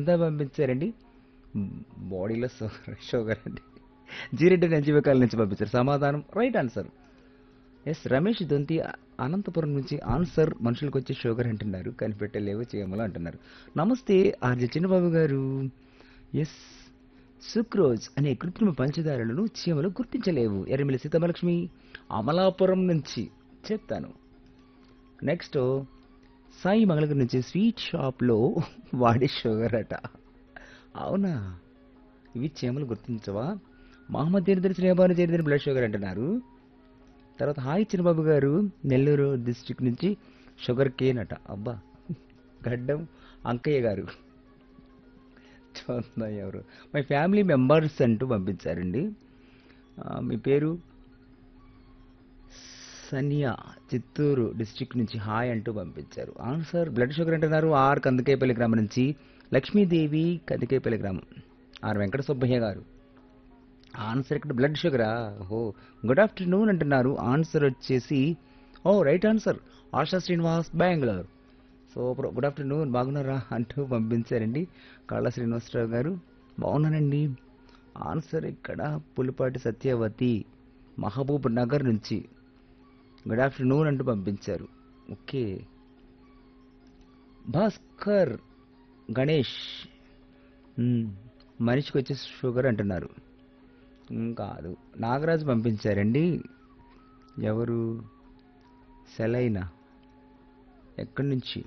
బృందా పంపించారండి బాడీలో sugar sugar అండి జీరెడ్డి నజీవకాల నుంచి పంపించారు సమాధానం right answer S Ramesh Donthi Anantapur నుంచి ఆన్సర్ మనుషులకు వచ్చే షుగర్ అంటున్నారు కనిపెట్టలేవు చేయమలు అంటున్నారు నమస్తే ఆర్జే చిన్నబాబు గారు ఎస్ సుక్రోజ్ అనే కృత్రిమ పంచదారలను చీమలు గుర్తించలేవు ఎర్రమిల్లి సీతమలక్ష్మి అమలాపురం నుంచి చెప్తాను నెక్స్ట్ సాయి మంగళగిరి నుంచి స్వీట్ షాప్లో వాడే షుగర్ అట అవునా ఇవి చీమలు గుర్తించవా మహమ్మద్ దీని శ్రీబాను చేరిదిన బ్లడ్ షుగర్ అంటున్నారు తర్వాత హాయ్ చిన్నబాబు గారు నెల్లూరు డిస్ట్రిక్ట్ నుంచి షుగర్ కేన్ అట అబ్బా గడ్డం అంకయ్య గారు చూద్దాం ఎవరు మై ఫ్యామిలీ మెంబర్స్ అంటూ పంపించారండి ఆ, మీ పేరు సనియా చిత్తూరు డిస్ట్రిక్ట్ నుంచి హాయ్ అంటూ పంపించారు ఆన్సర్ బ్లడ్ షుగర్ అంటున్నారు ఆర్ కందకేపల్లి గ్రామం నుంచి లక్ష్మీదేవి కందకేపల్లి గ్రామం ఆర్ వెంకట సుబ్బయ్య గారు ఆన్సర్ ఇక్కడ బ్లడ్ షుగరా ఓహో గుడ్ ఆఫ్టర్నూన్ అంటున్నారు ఆన్సర్ వచ్చేసి oh right answer Asha Srinivas Bengaluru so good afternoon బాగున్నారా అంటూ పంపించారండి కళ్ళ శ్రీనివాసరావు గారు బాగున్నానండి ఆన్సర్ ఇక్కడ పులిపాటి సత్యవతి మహబూబ్ నగర్ నుంచి గుడ్ ఆఫ్టర్నూన్ అంటూ పంపించారు ఓకే భాస్కర్ గణేష్ మ్మ్. మనిషికి వచ్చే షుగర్ అంటున్నారు మ్మ్, కాదు నాగరాజు పంపించారండి ఎవరు సెలైనా ఎక్కడి నుంచి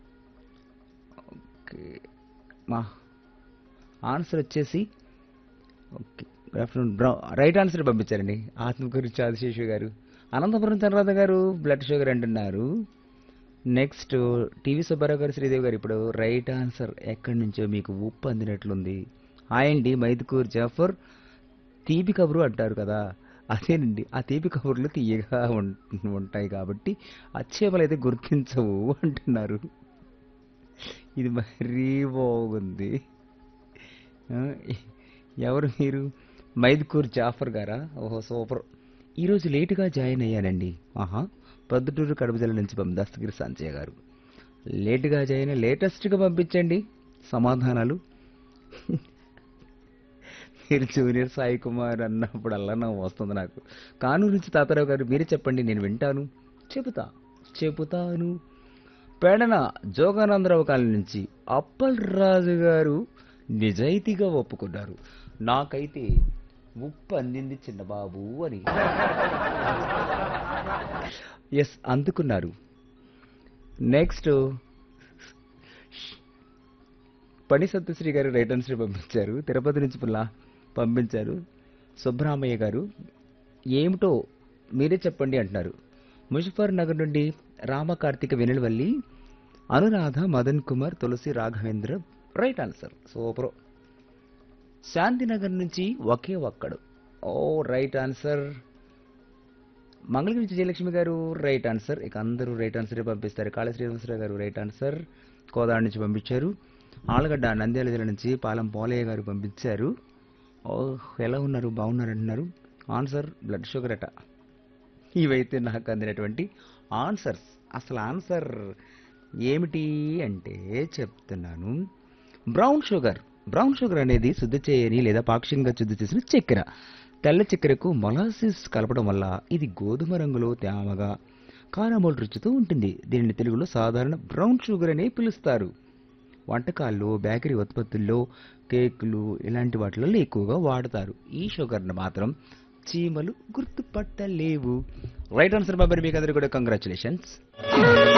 ఓకే మా ఆన్సర్ వచ్చేసి ఓకే గుడ్ ఆఫ్టర్నూన్ బ్రౌ రైట్ ఆన్సర్ పంపించారండి ఆత్మకూరి చాదిశేషు గారు అనంతపురం చంద్రరాధ గారు బ్లడ్ షుగర్ అంటున్నారు నెక్స్ట్ టీవీ సుబ్బారావు గారు శ్రీదేవి గారు ఇప్పుడు రైట్ ఆన్సర్ ఎక్కడి నుంచో మీకు ఉప్పు అందినట్లుంది హాయ్ అండి మైదుకూర్ జాఫర్ తీపి కబురు అంటారు కదా అదేనండి ఆ తీపి కబుర్లు తీయగా ఉం- ఉంటాయి కాబట్టి అచ్చేపలు అయితే గుర్తించవు అంటున్నారు ఇది మరీ బాగుంది ఆ, ఎవరు మీరు మైదుకూర్ జాఫర్ గారా ఓహో సూపర్ ఈరోజు లేటుగా జాయిన్ అయ్యానండి ఆహా ప్రొద్దుటూరు కడప జిల్లా నుంచి పంపి దస్తగిరి సంజయ్ గారు లేటుగా జాయిన్ అయ్యి లేటెస్ట్గా పంపించండి సమాధానాలు మీరు జూనియర్ సాయి కుమార్ అన్నప్పుడు అలా నాకు వస్తుంది నాకు కానూరు నుంచి తాతారావు గారు మీరే చెప్పండి నేను వింటాను చెబుతా చెబుతాను పేడన జోగానందరావు కాలనీ నుంచి అప్పల్ రాజు గారు నిజాయితీగా ఒప్పుకున్నారు నాకైతే ఉప్పు అందింది చిన్నబాబు అని ఎస్ అందుకున్నారు నెక్స్ట్ పని సత్యశ్రీ గారు రైట్ ఆన్సర్ పంపించారు తిరుపతి నుంచి పుల్లా పంపించారు సుబ్రహ్మయ్య గారు ఏమిటో మీరే చెప్పండి అంటున్నారు ముజఫర్ నగర్ నుండి Ramakarthika Venulavalli Anuradha Madan Kumar Tulasi Raghavendra right answer super Shantinagar నుంచి ఒకే ఒక్కడు ఓ రైట్ ఆన్సర్ మంగళగిరి నుంచి జయలక్ష్మి గారు రైట్ ఆన్సర్ ఇక అందరూ రైట్ ఆన్సరే పంపిస్తారు కాళ శ్రీనివాసరావు గారు రైట్ ఆన్సర్ కోదాడ నుంచి పంపించారు ఆలగడ్డ నంద్యాల జిల్లా నుంచి పాలెం పోలయ్య గారు పంపించారు ఓ ఎలా ఉన్నారు బాగున్నారు అంటున్నారు ఆన్సర్ బ్లడ్ షుగర్ అట ఇవైతే నాకు అందినటువంటి ఆన్సర్స్ అసలు ఆన్సర్ ఏమిటి అంటే చెప్తున్నాను బ్రౌన్ షుగర్ బ్రౌన్ షుగర్ అనేది శుద్ధి చేయని లేదా పాక్షికంగా శుద్ధి చేసిన చక్కెర తెల్ల చక్కెరకు మొలాసిస్ కలపడం వల్ల ఇది గోధుమ రంగులో తేమగా కారమోల్ రుచితో ఉంటుంది దీనిని తెలుగులో సాధారణ బ్రౌన్ షుగర్ అనే పిలుస్తారు వంటకాల్లో బేకరీ ఉత్పత్తుల్లో కేకులు ఇలాంటి వాటిల్లో ఎక్కువగా వాడతారు ఈ షుగర్ను మాత్రం చీమలు గుర్తుపట్టలేవు రైట్ ఆన్సర్ బాబర్ మీకు అందరూ కూడా కంగ్రాచులేషన్స్